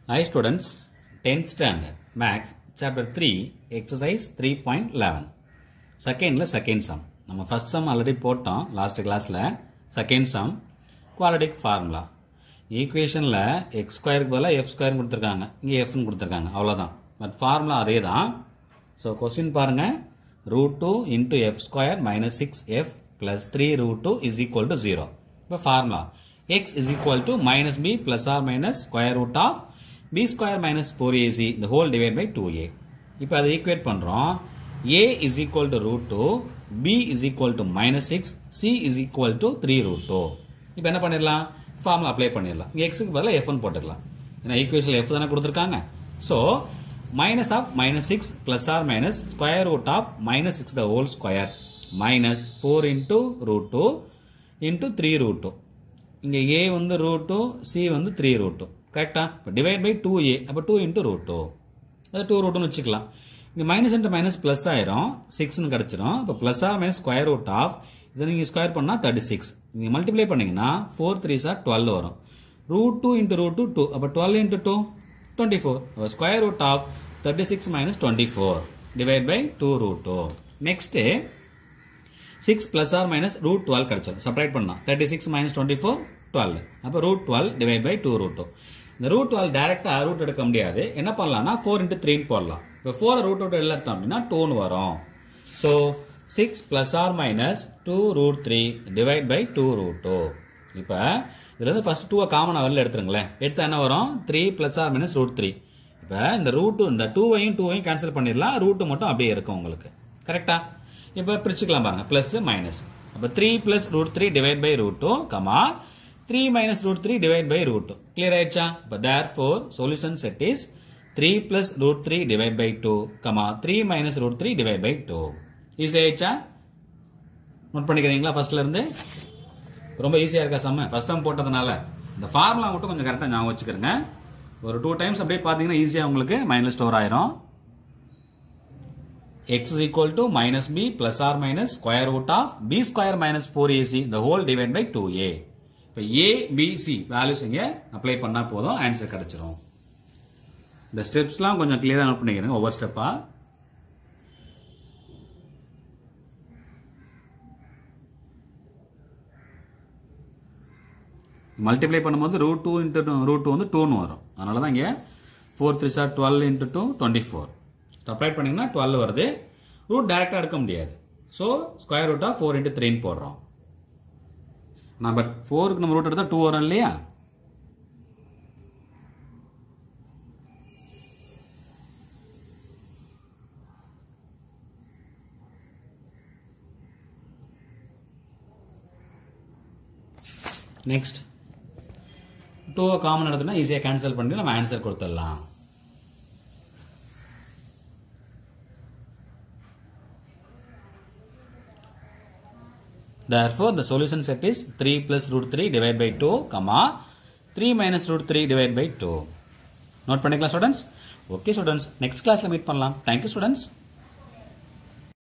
Hi students, 10th standard, Max, chapter 3, exercise 3.11. செகண்டில் second sum நம்ம first sum already போட்டோம் last கிளாஸில் second sum quadratic formula ஈக்குவேஷனில் x ஸ்கொயருக்கு பதிலாக எஃப் ஸ்கொயர் கொடுத்துருக்காங்க இங்கே எஃப்னு கொடுத்துருக்காங்க அவ்வளோதான் பட் ஃபார்முலா அதே தான் ஸோ கொஸ்டின் பாருங்கள் root two into f square minus six f plus three root two is equal to zero இப்போ formula x is equal to minus b plus or minus square root of b square minus four ac இந்த whole divide by two a இப்போ அதை equate பண்ணுறோம் a is equal to root 2, b is equal to minus 6, c is equal to 3 root 2. இப்போ என்ன பண்ணிடலாம் formula apply பண்ணிடலாம் இங்கே எக்ஸுக்கு பதிலாக எஃப்னு போட்டுக்கலாம் ஏன்னா ஈக்குவேஷனில் எஃப் தானே கொடுத்துருக்காங்க so minus of minus six plus or minus square root of minus six the whole square minus four into root two into three root two இங்கே ஏ வந்து ரூட் டூ சி வந்து த்ரீ ரூட் டூ கரெக்டா இப்போ divide by two a அப்போ two into root two அது two ரூட்னு வச்சுக்கலாம் இங்கே மைனஸ் இன்ட்டு மைனஸ் ப்ளஸ் ஆயிரும் சிக்ஸ்னு கிடச்சிரும் இப்போ plus or minus square root of இதை நீங்கள் ஸ்கொயர் பண்ணால் தேர்ட்டி சிக்ஸ் நீங்கள் மல்டிப்ளை பண்ணீங்கன்னா ஃபோர் த்ரீ சார் டுவெல் வரும் root two into root two two அப்போ twelve into two twenty four அப்போ square root of thirty six minus twenty four divide by two root two next six plus or minus root twelve கிடச்சிரும் separate பண்ணலாம் thirty six minus twenty four twelve அப்போ root twelve divide by two root two இந்த root twelve டேரெக்டாக root எடுக்க முடியாது என்ன பண்ணலாம்னா four into த்ரீன்னு போடலாம் இப்போ ஃபோரை ரூட் அவுட் வெளில எடுத்தோம் அப்படின்னா டூன்னு வரும் so six plus or minus two root three divide by two root two இப்போ இதுல இருந்து ஃபர்ஸ்ட் டூவை காமனாக வெளில எடுத்துருங்களேன் எடுத்தா என்ன வரும் three plus or minus root three இப்போ இந்த ரூட்டு இந்த டூவையும் டூவையும் கேன்சல் பண்ணிடலாம் ரூட்டு மட்டும் அப்படியே இருக்கும் உங்களுக்கு கரெக்டா இப்போ பிரிச்சுக்கலாம் பாருங்க ப்ளஸ் மைனஸ் அப்போ three plus root three divide by root two comma three minus root three divide by root two clear ஆயிடுச்சா இப்போ therefore solution set is 3 plus root 3 divided by 2, comma 3 minus root 3 divided by 2. Easy ஆயிடுச்சா note பண்ணிக்கிறீங்களா ஃபர்ஸ்ட்ல இருந்து ரொம்ப ஈஸியா இருக்கா செம்ம ஃபர்ஸ்ட் டைம் போட்டதுனால இந்த ஃபார்முலா மட்டும் கொஞ்சம் கரெக்டாக ஞாபகம் வச்சுக்கிறேங்க ஒரு டூ டைம்ஸ் அப்படியே பார்த்தீங்கன்னா ஈஸியாக உங்களுக்கு மைனஸ் ஸ்டோர் ஆயிரும் x is equal to minus b plus or minus square root of b square minus 4ac the whole divided by 2a இப்போ a b c வேல்யூஸ் இங்கே அப்ளை பண்ணா போதும் ஆன்சர் கிடைச்சிரும் இந்த ஸ்டெப்ஸ்லாம் கொஞ்சம் கிளியராக நோட் பண்ணிக்கிறேங்க ஒவ்வொரு ஸ்டெப்பா மல்டிப்ளை பண்ணும்போது root two into root two வந்து டூன்னு வரும் அதனால தான் இங்கே four three are twelve into two twenty four separate பண்ணிங்கன்னா டுவெல் வருது ரூட் டைரெக்டாக எடுக்க முடியாது ஸோ ஸ்கொயர் ரூட்டாக ஃபோர் இன்ட்டு த்ரீன்னு போடுறோம் நான் பட் ஃபோருக்கு நம்ம ரூட் எடுத்தால் டூ வரும் இல்லையா நெக்ஸ்ட் டூவை காமன் எடுத்தோம்னா ஈஸியாக கேன்சல் பண்ணி நம்ம ஆன்சர் கொடுத்துடலாம் Therefore, the solution set is 3 plus root 3 divided by 2, comma 3 minus root 3 divided by 2. Note பண்ணிக்கலாம் students? Okay students, next classல meet பண்ணலாம். Thank you students.